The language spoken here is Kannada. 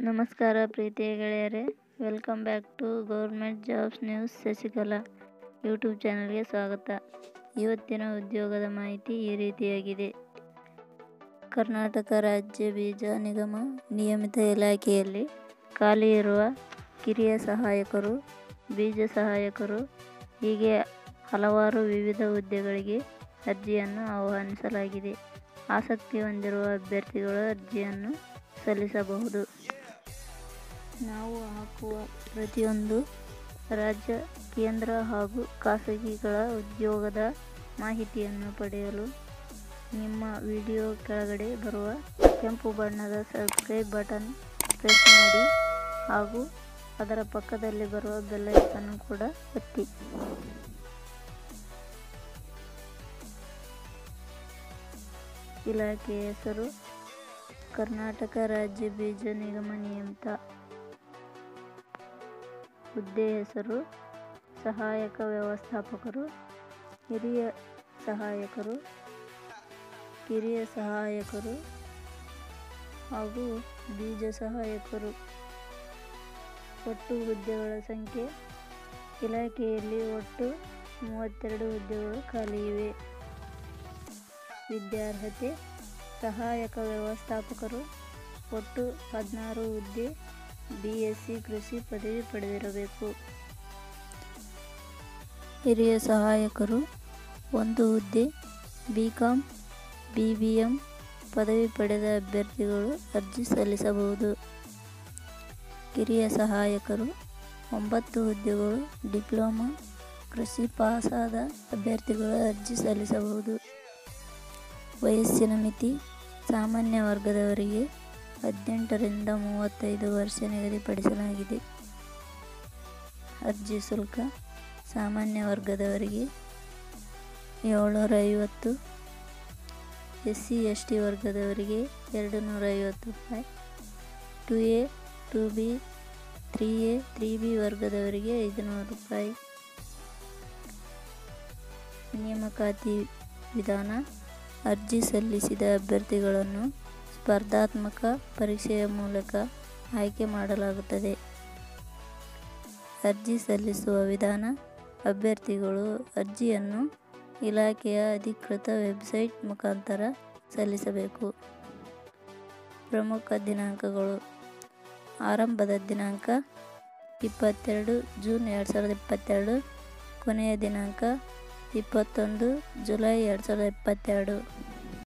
ನಮಸ್ಕಾರ ಪ್ರೀತಿಯ ಗೆಳೆಯರೇ welcome back to government jobs news Shashikala YouTube ಚಾನಲ್ಗೆ ಸ್ವಾಗತ ಇವತ್ತಿನ ಉದ್ಯೋಗದ ಮಾಹಿತಿ ಈ ರೀತಿಯಾಗಿದೆ ಕರ್ನಾಟಕ ರಾಜ್ಯ ಬೀಜ ನಿಗಮ ನಿಯಮಿತ ಇಲಾಖೆಯಲ್ಲಿ ಖಾಲಿ ಇರುವ ಕಿರಿಯ ಸಹಾಯಕರು ಬೀಜ ಸಹಾಯಕರು ಹೀಗೆ ಹಲವಾರು ವಿವಿಧ ಹುದ್ದೆಗಳಿಗೆ ಅರ್ಜಿಯನ್ನು ಆಹ್ವಾನಿಸಲಾಗಿದೆ ಆಸಕ್ತಿ ಹೊಂದಿರುವ ಅಭ್ಯರ್ಥಿಗಳು ಅರ್ಜಿಯನ್ನು ಸಲ್ಲಿಸಬಹುದು ನಾವು ಹಾಕುವ ಪ್ರತಿಯೊಂದು ರಾಜ್ಯ ಕೇಂದ್ರ ಹಾಗೂ ಖಾಸಗಿಗಳ ಉದ್ಯೋಗದ ಮಾಹಿತಿಯನ್ನು ಪಡೆಯಲು ನಿಮ್ಮ ವಿಡಿಯೋ ಕೆಳಗಡೆ ಬರುವ ಕೆಂಪು ಬಣ್ಣದ ಸಬ್ಸ್ಕ್ರೈಬ್ ಬಟನ್ ಪ್ರೆಸ್ ಮಾಡಿ ಹಾಗೂ ಅದರ ಪಕ್ಕದಲ್ಲಿ ಬರುವ ಬೆಲ್ಲೈಕನ್ನು ಕೂಡ ಒತ್ತಿ ಇಲಾಖೆಯ ಹೆಸರು ಕರ್ನಾಟಕ ರಾಜ್ಯ ಬೀಜ ನಿಗಮ ನಿಯಮಿತ ಹುದ್ದೆ ಹೆಸರು ಸಹಾಯಕ ವ್ಯವಸ್ಥಾಪಕರು ಹಿರಿಯ ಸಹಾಯಕರು ಕಿರಿಯ ಸಹಾಯಕರು ಹಾಗೂ ಬೀಜ ಸಹಾಯಕರು ಒಟ್ಟು ಹುದ್ದೆಗಳ ಸಂಖ್ಯೆ ಇಲಾಖೆಯಲ್ಲಿ ಒಟ್ಟು ಮೂವತ್ತೆರಡು ಹುದ್ದೆಗಳು ಖಾಲಿ ಇವೆ ವಿದ್ಯಾರ್ಹತೆ ಸಹಾಯಕ ವ್ಯವಸ್ಥಾಪಕರು ಒಟ್ಟು ಹದಿನಾರು ಹುದ್ದೆ ಬಿ ಎಸ್ ಸಿ ಕೃಷಿ ಪದವಿ ಪಡೆದಿರಬೇಕು ಹಿರಿಯ ಸಹಾಯಕರು ಒಂದು ಹುದ್ದೆ B com B B M ಪದವಿ ಪಡೆದ ಅಭ್ಯರ್ಥಿಗಳು ಅರ್ಜಿ ಸಲ್ಲಿಸಬಹುದು ಕಿರಿಯ ಸಹಾಯಕರು ಒಂಬತ್ತು ಹುದ್ದೆಗಳು ಡಿಪ್ಲೊಮಾ ಕೃಷಿ ಪಾಸಾದ ಅಭ್ಯರ್ಥಿಗಳು ಅರ್ಜಿ ಸಲ್ಲಿಸಬಹುದು ವಯಸ್ಸಿನ ಮಿತಿ ಸಾಮಾನ್ಯ ವರ್ಗದವರಿಗೆ ಹದಿನೆಂಟರಿಂದ ಮೂವತ್ತೈದು ವರ್ಷ ನಿಗದಿಪಡಿಸಲಾಗಿದೆ ಅರ್ಜಿ ಶುಲ್ಕ ಸಾಮಾನ್ಯ ವರ್ಗದವರಿಗೆ ಏಳ್ನೂರ ಐವತ್ತು ಎಸ್ ಸಿ ಎಸ್ ಟಿ ವರ್ಗದವರಿಗೆ ಎರಡು ನೂರ ಐವತ್ತು ರೂಪಾಯಿ two A two B three A three B ವರ್ಗದವರಿಗೆ ಐದುನೂರು ರೂಪಾಯಿ ನೇಮಕಾತಿ ವಿಧಾನ ಅರ್ಜಿ ಸಲ್ಲಿಸಿದ ಅಭ್ಯರ್ಥಿಗಳನ್ನು ಸ್ಪರ್ಧಾತ್ಮಕ ಪರೀಕ್ಷೆಯ ಮೂಲಕ ಆಯ್ಕೆ ಮಾಡಲಾಗುತ್ತದೆ ಅರ್ಜಿ ಸಲ್ಲಿಸುವ ವಿಧಾನ ಅಭ್ಯರ್ಥಿಗಳು ಅರ್ಜಿಯನ್ನು ಇಲಾಖೆಯ ಅಧಿಕೃತ ವೆಬ್ಸೈಟ್ ಮುಖಾಂತರ ಸಲ್ಲಿಸಬೇಕು ಪ್ರಮುಖ ದಿನಾಂಕಗಳು ಆರಂಭದ ದಿನಾಂಕ ಇಪ್ಪತ್ತೆರಡು ಜೂನ್ ಎರಡು ಸಾವಿರದ ಇಪ್ಪತ್ತೆರಡು ಕೊನೆಯ ದಿನಾಂಕ ಇಪ್ಪತ್ತೊಂದು ಜುಲೈ ಎರಡು ಸಾವಿರದ ಇಪ್ಪತ್ತೆರಡು